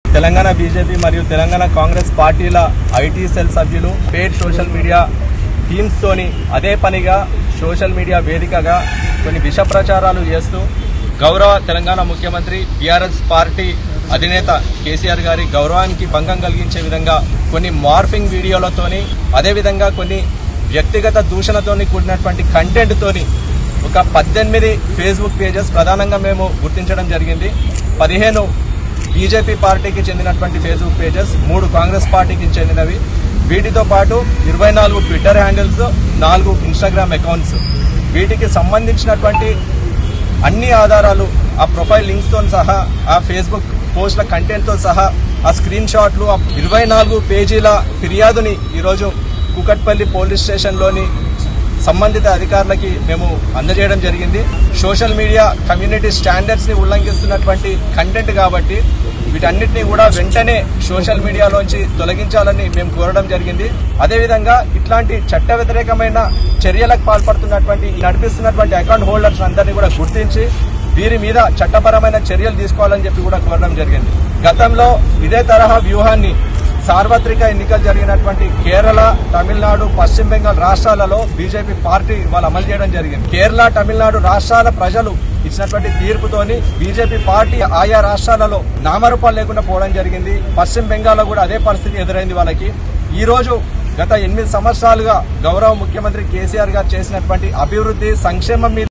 Telangana BJP మరియు తెలంగాణ కాంగ్రెస్ పార్టీల IT cell సభ్యులు పేడ్ సోషల్ మీడియా టీమ్స్ తోని అదే పనిగా సోషల్ మీడియా వేదికగా కొన్ని విష ప్రచారాలు చేస్తూ గౌరవ తెలంగాణ ముఖ్యమంత్రి బీఆర్ఎస్ పార్టీ అధినేత కేసీఆర్ గారి గౌరవానికి భంగం కలిగించే విధంగా కొన్ని మార్ఫింగ్ వీడియోలతోని అదేవిధంగా కొన్ని వ్యక్తిగత దూషణతోని కూడినటువంటి కంటెంట్ తోని ఒక పద్దెనిమిది ఫేస్బుక్ పేజెస్ ప్రధానంగా మేము గుర్తించడం జరిగింది పదిహేను బీజేపీ పార్టీకి చెందినటువంటి ఫేస్బుక్ పేజెస్ మూడు కాంగ్రెస్ పార్టీకి చెందినవి వీటితో పాటు ఇరవై నాలుగు ట్విట్టర్ హ్యాండిల్స్ నాలుగు ఇన్స్టాగ్రామ్ అకౌంట్స్ వీటికి సంబంధించినటువంటి అన్ని ఆధారాలు ఆ ప్రొఫైల్ లింక్స్ తో సహా ఆ ఫేస్బుక్ పోస్ట్ల కంటెంట్ తో సహా ఆ స్క్రీన్ షాట్లు ఆ ఇరవై నాలుగు పేజీల ఫిర్యాదుని ఈరోజు కుకట్పల్లి పోలీస్ స్టేషన్లోని సంబంధిత అధికారులకి మేము అందజేయడం జరిగింది సోషల్ మీడియా కమ్యూనిటీ స్టాండర్డ్స్ ని ఉల్లంఘిస్తున్నటువంటి కంటెంట్ కాబట్టి వీటన్నిటిని కూడా వెంటనే సోషల్ మీడియాలోంచి తొలగించాలని మేము కోరడం జరిగింది అదేవిధంగా ఇట్లాంటి చట్ట వ్యతిరేకమైన చర్యలకు పాల్పడుతున్నటువంటి ఈ నడిపిస్తున్నటువంటి అకౌంట్ హోల్డర్స్ అందరినీ కూడా గుర్తించి వీరి మీద చట్టపరమైన చర్యలు తీసుకోవాలని చెప్పి కూడా కోరడం జరిగింది గతంలో ఇదే తరహా వ్యూహాన్ని సార్వత్రిక ఎన్నికలు జరిగినటువంటి కేరళ తమిళనాడు పశ్చిమ బెంగాల్ రాష్ట్రాలలో బీజేపీ పార్టీ వాళ్ళు అమలు చేయడం జరిగింది కేరళ తమిళనాడు రాష్ట్రాల ప్రజలు ఇచ్చినటువంటి తీర్పుతోని బీజేపీ పార్టీ ఆయా రాష్ట్రాలలో నామరూపాలు లేకుండా పోవడం జరిగింది పశ్చిమ బెంగాల్లో కూడా అదే పరిస్థితి ఎదురైంది వాళ్ళకి ఈ రోజు గత ఎనిమిది సంవత్సరాలుగా గౌరవ ముఖ్యమంత్రి కేసీఆర్ గారు చేసినటువంటి అభివృద్ధి సంక్షేమం మీద